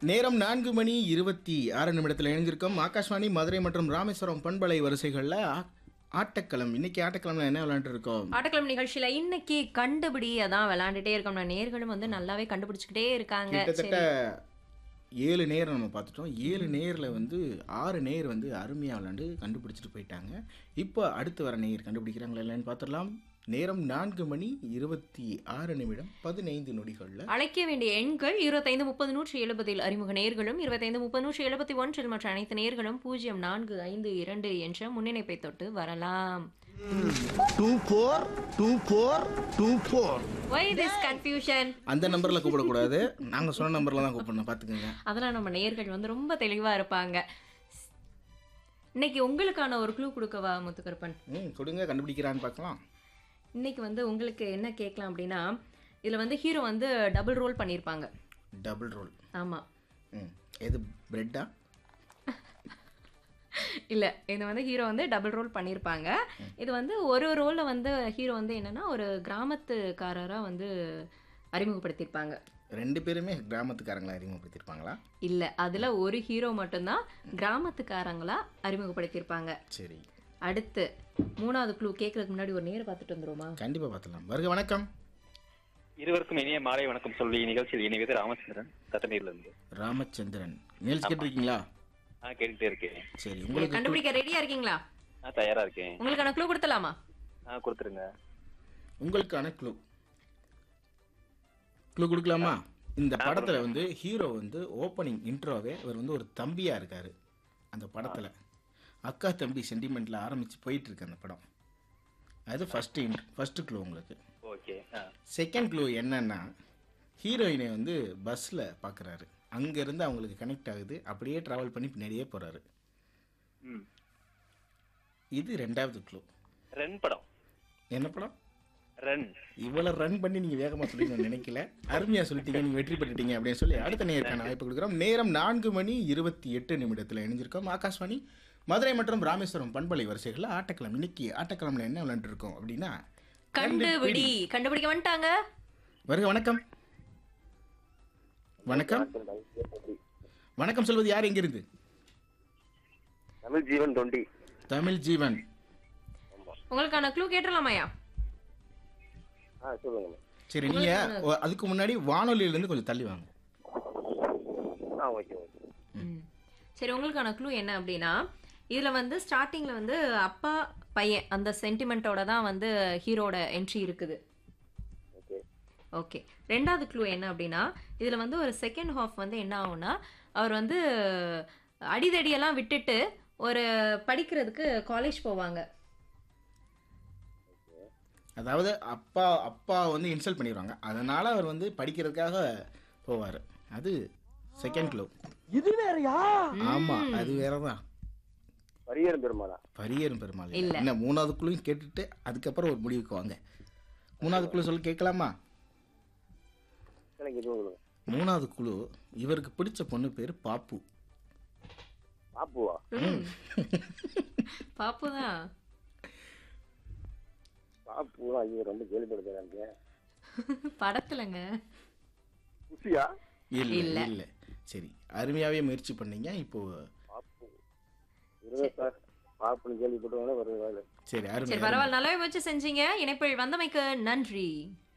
நேரம் நான்கு மணி இருபத்தி ஆறு நிமிடத்தில் இணைஞ்சிருக்கோம் ஆகாஷ்வாணி மதுரை மற்றும் ராமேஸ்வரம் பண்பலை வரிசைகளில் ஆ- ஆட்டக்களம் இன்னைக்கு ஆட்டக்களம்ல என்ன விளையாண்டு இருக்கோம் ஆட்டக்கிழமை நிகழ்ச்சியில இன்னைக்கு கண்டுபிடி அதான் விளையாண்டுட்டே இருக்கோம் நான் நேர்களும் வந்து நல்லாவே கண்டுபிடிச்சுக்கிட்டே இருக்காங்க கிட்டத்தட்ட சரி ஏழு நேர் நம்ம பார்த்துட்டோம் ஏழு நேரில் வந்து ஆறு நேர் வந்து அருமையாக விளையாண்டு கண்டுபிடிச்சிட்டு போயிட்டாங்க இப்போ அடுத்து வர நேர் கண்டுபிடிக்கிறாங்களா இல்லைன்னு பார்த்துடலாம் நேரம் நான்கு மணி இருபத்தி ஆறு நிமிடம் பதினைந்து நொடிகளில் அழைக்க வேண்டிய எண்கள் இருபத்தைந்து முப்பது நூற்றி எழுபதில் அறிமுக நேர்களும் இருபத்தைந்து முப்பது நூற்றி எழுபத்தி ஒன்றில் மற்ற அனைத்து நேர்களும் பூஜ்ஜியம் நான்கு ஐந்து இரண்டு என்ற முன்னிணைப்பை தொட்டு வரலாம் two four two four two four why this confusion அந்த நம்பரில் கூப்பிடக்கூடாது நாங்கள் சொன்ன நம்பரில் தான் கூப்பிடணும் பார்த்துக்கோங்க அதெல்லாம் நம்ம நேர்கள் வந்து ரொம்ப தெளிவா இருப்பாங்க இன்னைக்கு உங்களுக்கான ஒரு க்ளூ கொடுக்கவா முத்துக்கருப்பன் ம் கொடுங்க கண்டுபிடிக்கிறான்னு பார்க்கலாம் இன்னைக்கு வந்து உங்களுக்கு என்ன கேட்கலாம் அப்படின்னா இதுல வந்து ஹீரோ வந்து டபுள் ரோல் பண்ணியிருப்பாங்க டபுள் ரோல் ஆமா ம் எது பிரெட்டா இல்ல இது வந்து ஹீரோ வந்து டபுள் ரோல் பண்ணியிருப்பாங்க இது வந்து ஒரு ரோல்ல வந்து ஹீரோ வந்து என்னன்னா ஒரு கிராமத்துக்காரரா வந்து அறிமுகப்படுத்தியிருப்பாங்க ரெண்டு பேருமே கிராமத்துக்காரங்களை அறிமுகப்படுத்தியிருப்பாங்களா இல்ல அதுல ஒரு ஹீரோ மட்டும்தான் கிராமத்துக்காரங்களா அறிமுகப்படுத்தியிருப்பாங்க சரி அடுத்து மூணாவது க்ளூ கேட்கறதுக்கு முன்னாடி ஒரு நேரம் பார்த்துட்டு வந்துருமா கண்டிப்பாக பார்த்துலாம் வருக வணக்கம் இருவருக்கும் இனிய மாலை வணக்கம் சொல்லி நிகழ்ச்சியில் இணைவது ராமச்சந்திரன் கத்தனீர்ல இருந்து ராமச்சந்திரன் நிகழ்ச்சி கேட்டிருக்கீங்களா நான் கேட்டுட்டே இருக்கேன் சரி உங்களுக்கு கண்டுபிடிக்க ரெடியா இருக்கீங்களா நான் தயாரா இருக்கேன் உங்களுக்கான க்ளூ கொடுத்தலாமா ஆ கொடுத்துருங்க உங்களுக்கான க்ளூ க்ளூ கொடுக்கலாமா இந்த படத்துல வந்து ஹீரோ வந்து ஓப்பனிங் இன்ட்ரோவே இவர் வந்து ஒரு தம்பியா இருக்காரு அந்த படத்துல அக்கா தம்பி சென்டிமெண்ட்ல ஆரம்பிச்சு போயிட்டு இருக்கு அந்த படம் அது ஃபர்ஸ்ட் இன்ட் ஃபர்ஸ்ட் க்ளூ உங்களுக்கு ஓகே ஆ செகண்ட் க்ளூ என்னன்னா ஹீரோயினை வந்து பஸ்ஸில் பார்க்குறாரு அங்கேருந்து அவங்களுக்கு கனெக்ட் ஆகுது அப்படியே ட்ராவல் பண்ணி பின்னாடியே போகிறாரு ம் இது ரெண்டாவது க்ளூ ரன் படம் என்ன படம் ரன் இவ்வளோ ரன் பண்ணி நீங்கள் வேகமாக சொல்லிக்கணும்னு நினைக்கல அருமையாக சொல்லிட்டீங்க நீங்கள் வெற்றி பெற்றுட்டீங்க அப்படின்னு சொல்லி அடுத்த நேருக்கான வாய்ப்பு கொடுக்குறோம் நேரம் நான்கு மணி இருபத்தி எட்டு நிமிடத்தில் இணைஞ்சிருக்கோம் ஆகாஷ்வாணி மதுரை மற்றும் ராமேஸ்வரம் பண்பலை வரிசைகளில் ஆட்டக்கிழமை இன்னைக்கு ஆட்டக்கிழமையில் என்ன விளையாண்டுருக்கோம் அப்படின்னா கண்டுபிடி கண்டுபிடிக்க வந்துட்டாங்க வருக வணக்கம் வணக்கம் வணக்கம் சொல்வது யார் எங்கிருந்து தமிழ் ஜீவன் தொண்டி தமிழ் ஜீவன் உங்களுக்கான க்ளூ கேட்டுடலாமாயா ஆ சொல்லுங்க சரி நீங்க ஒ- அதுக்கு முன்னாடி வானொலியில இருந்து கொஞ்சம் தள்ளி வாங்க ஆ ஓகே ஓகே ம். சரி உங்களுக்கான க்ளூ என்ன அப்படின்னா இதுல வந்து ஸ்டார்டிங்ல வந்து அப்பா பையன் அந்த சென்டிமெண்ட்டோட தான் வந்து ஹீரோட என்ட்ரி இருக்குது ஓகே ஓகே ரெண்டாவது க்ளூ என்ன அப்படின்னா இதுல வந்து ஒரு செகண்ட் ஹாஃப் வந்து என்ன ஆகும்னா அவர் வந்து அடிதடியெல்லாம் விட்டுட்டு ஒரு படிக்கிறதுக்கு காலேஜ் போவாங்க அதாவது அப்பா அப்பா வந்து இன்சல்ட் பண்ணிடுவாங்க அதனால அவர் வந்து படிக்கிறதுக்காக போவார் அது செகண்ட் க்ளூ இது வேறயா ஆமா அது வேறதான் பரியரும் பெருமாளா பரியரும் பெருமாள் இல்ல. இல்ல என்ன மூணாவது குழுவும் கேட்டுட்டு அதுக்கப்புறம் ஒரு முடிவுக்கு வாங்க மூணாவது குழு சொல்லி கேட்கலாமா எனக்கு இது உங்களுக்கு மூணாவது குழு இவருக்கு பிடிச்ச பொண்ணு பேர் பாப்பு பாப்புவா பாப்பு தான் பாப்புவா ஐயோ ரொம்ப கேள்விப்படுத்தேன் படத்துலங்க குஷியா இல்ல இல்ல. இல்ல சரி அருமையாவே முயற்சி பண்ணீங்க இப்போ பாப்பு இருங்க சார் பாப்புன்னு கேள்விப்பட்டவங்களே வருது வேலை சரி அருமை சரி பரவாயில்ல நல்லாவே முயற்சி செஞ்சீங்க இணைப்பில் வந்தமைக்கு நன்றி